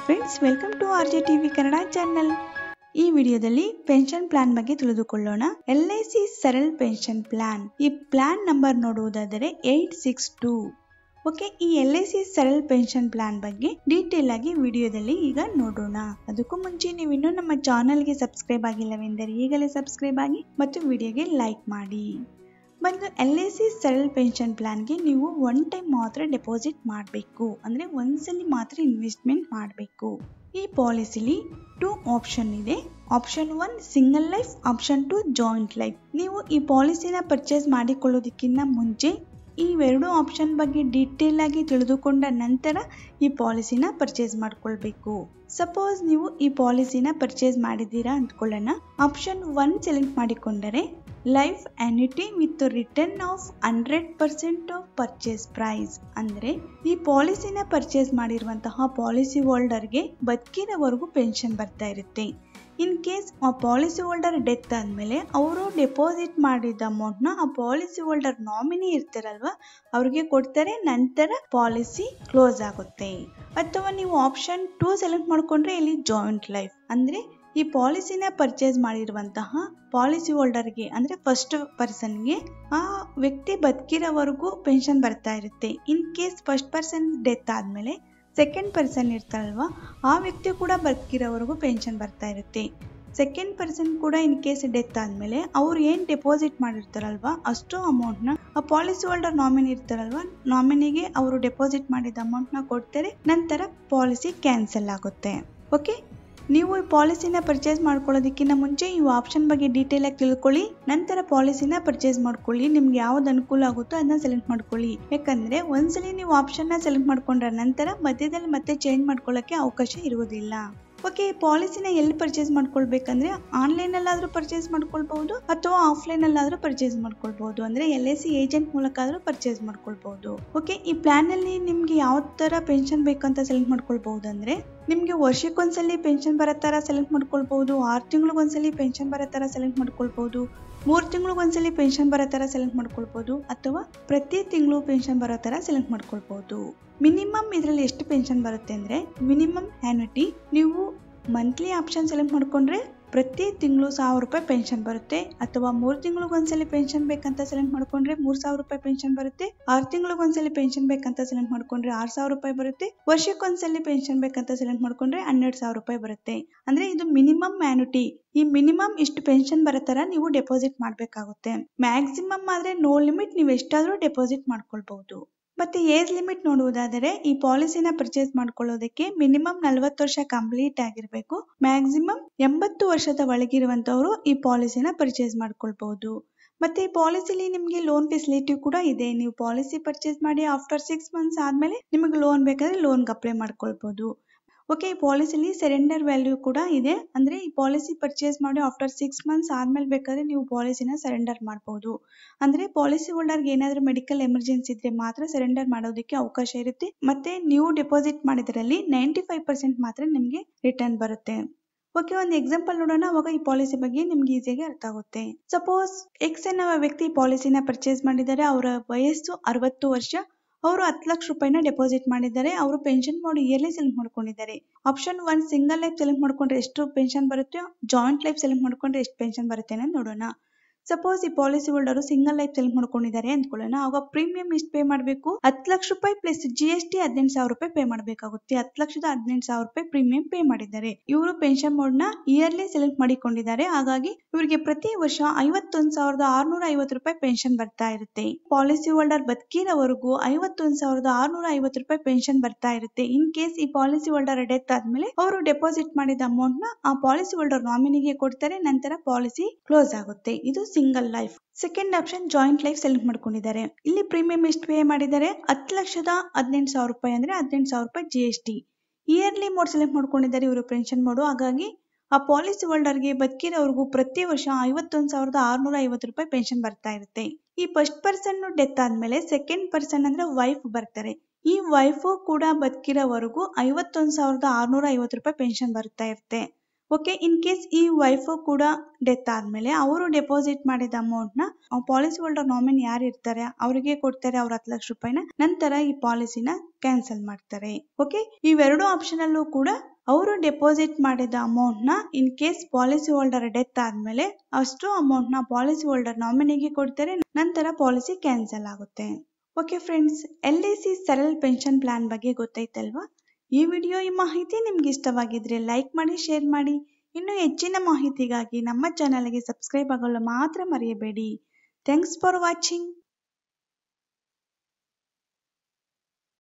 friends welcome to R J TV Kannada channel ಈ ವಿಡಿಯೋದಲ್ಲಿ pension plan ಬಗ್ಗೆ ತಿಳಿದುಕೊಳ್ಳೋಣ L I C Saral pension plan ಈ ಪ್ಲಾನ್ ನಂಬರ್ ನೋಡುವುದಾದರೆ ಏಟ್ ಸಿಕ್ಸ್ ಟೂ ಓಕೆ ಈ L I C Saral pension plan ಬಗ್ಗೆ detail ಆಗಿ ವಿಡಿಯೋದಲ್ಲಿ ಈಗ ನೋಡೋಣ ಅದಕ್ಕೂ ಮುಂಚೆ ನೀವು ಇನ್ನೂ ನಮ್ಮ ಚಾನಲ್ಗೆ ಸಬ್ಸ್ಕ್ರೈಬ್ ಆಗಿಲ್ಲವೆಂದರೆ ಈಗಲೇ ಸಬ್ಸ್ಕ್ರೈಬ್ ಆಗಿ ಮತ್ತು ವಿಡಿಯೋಗೆ ಲೈಕ್ ಮಾಡಿ ಬಂದು L I C Saral pension ಪ್ಲಾನ್ಗೆ ನೀವು ಒನ್ ಟೈಮ್ ಮಾತ್ರ ಡೆಪಾಸಿಟ್ ಮಾಡಬೇಕು ಅಂದರೆ ಒಂದ್ಸಲಿ ಮಾತ್ರ ಇನ್ವೆಸ್ಟ್ಮೆಂಟ್ ಮಾಡಬೇಕು ಈ ಪಾಲಿಸಿಲಿ ಟೂ ಆಪ್ಷನ್ ಇದೆ option one single life option two joint life ನೀವು ಈ ಪಾಲಿಸಿನ ಪರ್ಚೇಸ್ ಮಾಡಿಕೊಳ್ಳೋದಕ್ಕಿಂತ ಮುಂಚೆ ಈ ಎರಡು ಆಪ್ಷನ್ ಬಗ್ಗೆ ಡೀಟೇಲ್ ಆಗಿ ತಿಳಿದುಕೊಂಡ ನಂತರ ಈ ಪಾಲಿಸಿನ ಪರ್ಚೇಸ್ ಮಾಡ್ಕೊಳ್ಬೇಕು ಸಪೋಸ್ ನೀವು ಈ ಪಾಲಿಸಿನ ಪರ್ಚೇಸ್ ಮಾಡಿದ್ದೀರಾ ಅಂದ್ಕೊಳ್ಳೋಣ ಆಪ್ಷನ್ ಒನ್ ಸೆಲೆಕ್ಟ್ ಮಾಡಿಕೊಂಡರೆ life annuity with return of hundred percent of purchase price ಅಂದರೆ ಈ ಪಾಲಿಸಿನ ಪರ್ಚೇಸ್ ಮಾಡಿರುವಂತಹ ಪಾಲಿಸಿ ಹೋಲ್ಡರ್ಗೆ ಬದುಕಿನವರೆಗೂ ಪೆನ್ಷನ್ ಬರ್ತಾ ಇರುತ್ತೆ ಇನ್ ಕೇಸ್ ಆ ಪಾಲಿಸಿ ಹೋಲ್ಡರ್ ಡೆತ್ ಆದಮೇಲೆ ಅವರು ಡೆಪಾಸಿಟ್ ಮಾಡಿದ ಅಮೌಂಟ್ನ ಆ ಪಾಲಿಸಿ ಹೋಲ್ಡರ್ ನಾಮಿನಿ ಇರ್ತಾರಲ್ವ ಅವ್ರಿಗೆ ಕೊಡ್ತಾರೆ ನಂತರ ಪಾಲಿಸಿ ಕ್ಲೋಸ್ ಆಗುತ್ತೆ ಅಥವಾ ನೀವು ಆಪ್ಷನ್ ಟೂ ಸೆಲೆಕ್ಟ್ ಮಾಡ್ಕೊಂಡ್ರೆ ಇಲ್ಲಿ ಜಾಯಿಂಟ್ ಲೈಫ್ ಅಂದರೆ ಈ ಪಾಲಿಸಿನ ಪರ್ಚೇಸ್ ಮಾಡಿರುವಂತಹ ಪಾಲಿಸಿ ಹೋಲ್ಡರ್ಗೆ ಅಂದರೆ ಫಸ್ಟ್ ಪರ್ಸನ್ಗೆ ಆ ವ್ಯಕ್ತಿ ಬದುಕಿರೋವರೆಗೂ ಪೆನ್ಷನ್ ಬರ್ತಾ ಇರುತ್ತೆ in case first person death ಆದಮೇಲೆ ಸೆಕೆಂಡ್ ಪರ್ಸನ್ ಇರ್ತಾರಲ್ವ ಆ ವ್ಯಕ್ತಿ ಕೂಡ ಬದುಕಿರೋವರೆಗೂ ಪೆನ್ಷನ್ ಬರ್ತಾ ಇರುತ್ತೆ ಸೆಕೆಂಡ್ ಪರ್ಸನ್ ಕೂಡ ಇನ್ ಕೇಸ್ ಡೆತ್ ಆದಮೇಲೆ ಅವ್ರು ಏನು ಡೆಪಾಸಿಟ್ ಮಾಡಿರ್ತಾರಲ್ವ ಅಷ್ಟು ಅಮೌಂಟ್ನ ಆ ಪಾಲಿಸಿ ಹೋಲ್ಡರ್ ನಾಮಿನಿ ಇರ್ತಾರಲ್ವ ನಾಮಿನಿಗೆ ಅವರು ಡೆಪಾಸಿಟ್ ಮಾಡಿದ ಅಮೌಂಟ್ನ ಕೊಡ್ತಾರೆ ನಂತರ ಪಾಲಿಸಿ ಕ್ಯಾನ್ಸಲ್ ಆಗುತ್ತೆ ಓಕೆ ನೀವು ಈ ಪಾಲಿಸಿನ ಪರ್ಚೇಸ್ ಮಾಡ್ಕೊಳ್ಳೋದಕ್ಕಿಂತ ಮುಂಚೆ ಈ ಆಪ್ಷನ್ ಬಗ್ಗೆ ಡೀಟೇಲ್ ಆಗಿ ತಿಳ್ಕೊಳ್ಳಿ ನಂತರ ಪಾಲಿಸಿನ ಪರ್ಚೇಸ್ ಮಾಡ್ಕೊಳ್ಳಿ ನಿಮ್ಗೆ ಯಾವ್ದು ಅನುಕೂಲ ಆಗುತ್ತೋ ಅದನ್ನ ಸೆಲೆಕ್ಟ್ ಮಾಡ್ಕೊಳ್ಳಿ ಯಾಕಂದ್ರೆ ಒಂದ್ಸಲಿ ನೀವು ಆಪ್ಷನ್ನ ಸೆಲೆಕ್ಟ್ ಮಾಡ್ಕೊಂಡ್ರ ನಂತರ ಮಧ್ಯದಲ್ಲಿ ಮತ್ತೆ ಚೇಂಜ್ ಮಾಡ್ಕೊಳ್ಳೋಕೆ ಅವಕಾಶ ಇರುವುದಿಲ್ಲ ಓಕೆ ಈ ಪಾಲಿಸಿನ ಎಲ್ಲಿ ಪರ್ಚೇಸ್ ಮಾಡ್ಕೊಳ್ಬೇಕಂದ್ರೆ ಆನ್ಲೈನಲ್ಲಾದರೂ ಪರ್ಚೇಸ್ ಮಾಡ್ಕೊಳ್ಬಹುದು ಅಥವಾ ಆಫ್ಲೈನಲ್ಲಾದರೂ ಪರ್ಚೇಸ್ ಮಾಡ್ಕೊಳ್ಬಹುದು ಅಂದ್ರೆ ಎಲ್ ಐ ಸಿ ಏಜೆಂಟ್ ಮೂಲಕ ಆದರೂ ಪರ್ಚೇಸ್ ಮಾಡ್ಕೊಳ್ಬಹುದು ಓಕೆ ಈ ಪ್ಲಾನ್ ಅಲ್ಲಿ ನಿಮ್ಗೆ ಯಾವ ತರ ಪೆನ್ಷನ್ ಬೇಕಂತ ಸೆಲೆಕ್ಟ್ ಮಾಡ್ಕೊಳ್ಬಹುದು ಅಂದ್ರೆ ನಿಮ್ಗೆ ವರ್ಷಕ್ಕೊಂದ್ಸಲಿ ಪೆನ್ಷನ್ ಬರೋ ತರ ಸೆಲೆಕ್ಟ್ ಮಾಡ್ಕೊಳ್ಬಹುದು ಆರು ತಿಂಗಳಿಗೊಂದ್ಸಲಿ ಪೆನ್ಷನ್ ಬರೋ ತರ ಸೆಲೆಕ್ಟ್ ಮಾಡ್ಕೊಳ್ಬಹುದು ಮೂರು ತಿಂಗಳಿಗೊಂದ್ಸಲಿ ಪೆನ್ಷನ್ ಬರೋ ತರ ಸೆಲೆಕ್ಟ್ ಮಾಡ್ಕೊಳ್ಬಹುದು ಅಥವಾ ಪ್ರತಿ ತಿಂಗಳು ಪೆನ್ಷನ್ ಬರೋ ತರ ಸೆಲೆಕ್ಟ್ ಮಾಡ್ಕೊಳ್ಬಹುದು ಮಿನಿಮಮ್ ಇದರಲ್ಲಿ ಎಷ್ಟು ಪೆನ್ಷನ್ ಬರುತ್ತೆ ಅಂದ್ರೆ ಮಿನಿಮಮ್ ಆ್ಯನ್ಯುಟಿ ನೀವು ಮಂತ್ಲಿ ಆಪ್ಷನ್ ಸೆಲೆಕ್ಟ್ ಮಾಡ್ಕೊಂಡ್ರೆ ಪ್ರತಿ ತಿಂಗಳು ಸಾವಿರ ರೂಪಾಯಿ ಪೆನ್ಷನ್ ಬರುತ್ತೆ ಅಥವಾ ಮೂರು ತಿಂಗಳಿಗೊಂದ್ಸಲಿ ಪೆನ್ಷನ್ ಬೇಕಂತ ಸೆಲೆಕ್ಟ್ ಮಾಡ್ಕೊಂಡ್ರೆ ಮೂರ್ ಸಾವಿರ ರೂಪಾಯಿ ಪೆನ್ಷನ್ ಬರುತ್ತೆ ಆರು ತಿಂಗಳಿಗೊಂದ್ಸಲಿ ಪೆನ್ಷನ್ ಬೇಕಂತ ಸೆಲೆಕ್ಟ್ ಮಾಡ್ಕೊಂಡ್ರೆ ಆರ್ ಸಾವಿರ ರೂಪಾಯಿ ಬರುತ್ತೆ ವರ್ಷಕ್ಕೊಂದ್ಸಲಿ ಪೆನ್ಷನ್ ಬೇಕಂತ ಸೆಲೆಕ್ಟ್ ಮಾಡ್ಕೊಂಡ್ರೆ ಹನ್ನೆರಡು ಸಾವಿರ ರೂಪಾಯಿ ಬರುತ್ತೆ ಅಂದ್ರೆ ಇದು ಮಿನಿಮಮ್ ಆ್ಯನ್ಯುಟಿ ಈ ಮಿನಿಮಮ್ ಇಷ್ಟು ಪೆನ್ಷನ್ ಬರೋ ತರ ನೀವು ಡೆಪಾಸಿಟ್ ಮಾಡ್ಬೇಕಾಗುತ್ತೆ ಮ್ಯಾಕ್ಸಿಮಮ್ ಆದ್ರೆ ನೋ ಲಿಮಿಟ್ ನೀವು ಎಷ್ಟಾದ್ರೂ ಡೆಪಾಸಿಟ್ ಮಾಡ್ಕೊಳ್ಬಹುದು ಮತ್ತೆ ಏಜ್ ಲಿಮಿಟ್ ನೋಡುವುದಾದರೆ ಈ ಪಾಲಿಸಿನ ಪರ್ಚೇಸ್ ಮಾಡ್ಕೊಳ್ಳೋದಕ್ಕೆ ಮಿನಿಮಮ್ ನಲವತ್ತು ವರ್ಷ ಕಂಪ್ಲೀಟ್ ಆಗಿರಬೇಕು ಮ್ಯಾಕ್ಸಿಮಮ್ ಎಂಬತ್ತು ವರ್ಷದ ಒಳಗಿರುವಂತವರು ಈ ಪಾಲಿಸಿನ ಪರ್ಚೇಸ್ ಮಾಡ್ಕೊಳ್ಬಹುದು ಮತ್ತೆ ಈ ಪಾಲಿಸಿಲಿ ನಿಮಗೆ ಲೋನ್ ಫೆಸಿಲಿಟಿ ಕೂಡ ಇದೆ ನೀವು ಪಾಲಿಸಿ ಪರ್ಚೇಸ್ ಮಾಡಿ ಆಫ್ಟರ್ ಸಿಕ್ಸ್ ಮಂತ್ಸ್ ಆದ್ಮೇಲೆ ನಿಮಗೆ ಲೋನ್ ಬೇಕಾದ್ರೆ ಲೋನ್ಗೆ ಅಪ್ಲೈ ಮಾಡ್ಕೊಳ್ಬಹುದು ಓಕೆ ಈ ಪಾಲಿಸಿಲಿ ಸರೆಂಡರ್ ವ್ಯಾಲ್ಯೂ ಕೂಡ ಇದೆ ಅಂದ್ರೆ ಈ ಪಾಲಿಸಿ ಪರ್ಚೇಸ್ ಮಾಡಿ ಆಫ್ಟರ್ ಸಿಕ್ಸ್ ಮಂತ್ಸ್ ಆದ್ಮೇಲೆ ಬೇಕಾದ್ರೆ ನೀವು ಪಾಲಿಸಿನ ಸರೆಂಡರ್ ಮಾಡಬಹುದು ಅಂದ್ರೆ ಪಾಲಿಸಿ ಹೋಲ್ಡರ್ಗೆ ಏನಾದ್ರೂ ಮೆಡಿಕಲ್ ಎಮರ್ಜೆನ್ಸಿ ಇದ್ರೆ ಮಾತ್ರ ಸರೆಂಡರ್ ಮಾಡೋದಕ್ಕೆ ಅವಕಾಶ ಇರುತ್ತೆ ಮತ್ತೆ ನೀವು ಡೆಪಾಸಿಟ್ ಮಾಡಿದ್ರಲ್ಲಿ ನೈಂಟಿ ಫೈವ್ ಪರ್ಸೆಂಟ್ ಮಾತ್ರ ನಿಮಗೆ ರಿಟರ್ನ್ ಬರುತ್ತೆ ಓಕೆ ಒಂದು ಎಕ್ಸಾಂಪಲ್ ನೋಡೋಣ ಅವಾಗ ಈ ಪಾಲಿಸಿ ಬಗ್ಗೆ ನಿಮ್ಗೆ ಈಸಿಯಾಗಿ ಅರ್ಥ ಆಗುತ್ತೆ ಸಪೋಸ್ ಎಕ್ಸ್ ಎನ್ನುವ ವ್ಯಕ್ತಿ ಪಾಲಿಸಿನ ಪರ್ಚೇಸ್ ಮಾಡಿದ್ದಾರೆ ಅವರ ವಯಸ್ಸು ಅರವತ್ತು ವರ್ಷ ಅವರು ಹತ್ತು ಲಕ್ಷ ರೂಪಾಯಿನ ಡೆಪಾಸಿಟ್ ಮಾಡಿದ್ದಾರೆ ಅವರು ಪೆನ್ಷನ್ ಮಾಡಿ ಇಯರ್ಲಿ ಸೆಲೆಕ್ಟ್ ಮಾಡ್ಕೊಂಡಿದ್ದಾರೆ option one single life select ಮಾಡ್ಕೊಂಡ್ರೆ ಎಷ್ಟು ಪೆನ್ಷನ್ ಬರುತ್ತೆ ಜಾಯಿಂಟ್ ಲೈಫ್ ಸೆಲೆಕ್ಟ್ ಮಾಡ್ಕೊಂಡ್ರೆ ಎಷ್ಟು ಪೆನ್ಷನ್ ಬರುತ್ತೆ ಅನ್ನೋದು ನೋಡೋಣ ಸಪೋಸ್ ಈ policy holder single life select ಮಾಡ್ಕೊಂಡಿದ್ದಾರೆ ಅಂದ್ಕೊಳ್ಳೋಣ ಆಗ ಪ್ರೀಮಿಯಂ ಎಷ್ಟು ಪೇ ಮಾಡಬೇಕು ಹತ್ತು ಲಕ್ಷ ರೂಪಾಯಿ ಪ್ಲಸ್ ಜಿ ಎಸ್ ಟಿ ಹದಿನೆಂಟು ಸಾವಿರ ರೂಪಾಯಿ ಪೇ ಮಾಡಬೇಕಾಗುತ್ತೆ ಹತ್ತು ಲಕ್ಷದ ಹದಿನೆಂಟು ಸಾವಿರ ರೂಪಾಯಿ ಪ್ರೀಮಿಯಂ ಪೇ ಮಾಡಿದ್ದಾರೆ ಇವರು ಪೆನ್ಷನ್ ಮೋಡ್ ನ ಇಯರ್ಲಿ ಸೆಲೆಕ್ಟ್ ಮಾಡಿಕೊಂಡಿದ್ದಾರೆ ಹಾಗಾಗಿ ಇವರಿಗೆ ಪ್ರತಿ ವರ್ಷ ಐವತ್ತೊಂದು ಸಾವಿರದ ಆರ್ನೂರ ಐವತ್ತು ರೂಪಾಯಿ ಪೆನ್ಷನ್ ಬರ್ತಾ ಇರುತ್ತೆ ಪಾಲಿಸಿ ಹೋಲ್ಡರ್ ಬದುಕಿರೋವರೆಗೂ ಐವತ್ತೊಂದು ಸಾವಿರದ ಆರ್ನೂರ ಐವತ್ತು ರೂಪಾಯಿ ಪೆನ್ಷನ್ ಬರ್ತಾ ಇರುತ್ತೆ ಇನ್ ಕೇಸ್ ಈ ಪಾಲಿಸಿ ಹೋಲ್ಡರ್ ಡೆತ್ ಆದ್ಮೇಲೆ ಅವರು ಡೆಪಾಸಿಟ್ ಮಾಡಿದ ಅಮೌಂಟ್ ನ ಆ ಪಾಲಿಸಿ ಹೋಲ್ಡರ್ ನಾಮಿನಿಗೆ ಕೊಡ್ತಾರೆ ನಂತರ ಪಾಲಿಸಿ ಕ್ಲೋಸ್ ಆಗುತ್ತೆ ಇದು single life second option joint life select ಮಾಡ್ಕೊಂಡಿದ್ದಾರೆ ಇಲ್ಲಿ ಪ್ರೀಮಿಯಂ ಎಷ್ಟು ಪೇ ಮಾಡಿದ್ದಾರೆ ಹತ್ತು ಲಕ್ಷದ ಹದಿನೆಂಟು ಸಾವಿರ ರೂಪಾಯಿ ಅಂದ್ರೆ ಹದಿನೆಂಟು ಸಾವಿರ ರೂಪಾಯಿ G S T yearly mode select ಮಾಡ್ಕೊಂಡಿದ್ದಾರೆ ಇವರು ಪೆನ್ಷನ್ ಮೋಡು ಹಾಗಾಗಿ ಆ ಪಾಲಿಸಿ ಹೋಲ್ಡರ್ಗೆ ಬದುಕಿರೋರ್ಗೂ ಪ್ರತಿ ವರ್ಷ ಐವತ್ತೊಂದು ಸಾವಿರದ ಆರ್ನೂರ ಐವತ್ತು ರೂಪಾಯಿ ಪೆನ್ಷನ್ ಬರ್ತಾ ಇರುತ್ತೆ ಈ ಫಸ್ಟ್ ಪರ್ಸನ್ ಡೆತ್ ಆದ್ಮೇಲೆ ಸೆಕೆಂಡ್ ಪರ್ಸನ್ ಅಂದ್ರೆ ವೈಫ್ ಬರ್ತಾರೆ ಈ ವೈಫು ಕೂಡ ಬದುಕಿರೋವರೆಗೂ ಐವತ್ತೊಂದು ಸಾವಿರದ ಆರ್ನೂರ ಐವತ್ತು ರೂಪಾಯಿ ಪೆನ್ಷನ್ ಬರ್ತಾ ಇರುತ್ತೆ ಓಕೆ ಇನ್ ಕೇಸ್ ಈ ವೈಫು ಕೂಡ ಡೆತ್ ಆದ್ಮೇಲೆ ಅವರು ಡೆಪಾಸಿಟ್ ಮಾಡಿದ ಅಮೌಂಟ್ ನ ಪಾಲಿಸಿ ಹೋಲ್ಡರ್ ನಾಮಿನಿ ಯಾರು ಇರ್ತಾರೆ ಅವರಿಗೆ ಕೊಡ್ತಾರೆ ಅವ್ರ ಹತ್ತು ಲಕ್ಷ ರೂಪಾಯಿನ ನಂತರ ಈ ಪಾಲಿಸಿನ ಕ್ಯಾನ್ಸಲ್ ಮಾಡ್ತಾರೆ ಓಕೆ ಇವೆರಡು ಆಪ್ಷನ್ ಅಲ್ಲೂ ಕೂಡ ಅವರು ಡೆಪಾಸಿಟ್ ಮಾಡಿದ ಅಮೌಂಟ್ ನ in case policy holder death ಆದ್ಮೇಲೆ ಅಷ್ಟು ಅಮೌಂಟ್ ನ ಪಾಲಿಸಿ ಹೋಲ್ಡರ್ ನಾಮಿನಿಗೆ ಕೊಡ್ತಾರೆ ನಂತರ ಪಾಲಿಸಿ ಕ್ಯಾನ್ಸಲ್ ಆಗುತ್ತೆ okay friends L I C Saral pension plan ಬಗ್ಗೆ ಗೊತ್ತಾಯ್ತಲ್ವಾ ಈ ವಿಡಿಯೋ ಈ ಮಾಹಿತಿ ನಿಮ್ಗೆ ಇಷ್ಟವಾಗಿದ್ರೆ ಲೈಕ್ ಮಾಡಿ ಶೇರ್ ಮಾಡಿ ಇನ್ನು ಹೆಚ್ಚಿನ ಮಾಹಿತಿಗಾಗಿ ನಮ್ಮ ಚಾನಲ್ಗೆ ಸಬ್ಸ್ಕ್ರೈಬ್ ಆಗಲು ಮಾತ್ರ ಮರೆಯಬೇಡಿ ಥ್ಯಾಂಕ್ಸ್ ಫಾರ್ ವಾಚಿಂಗ್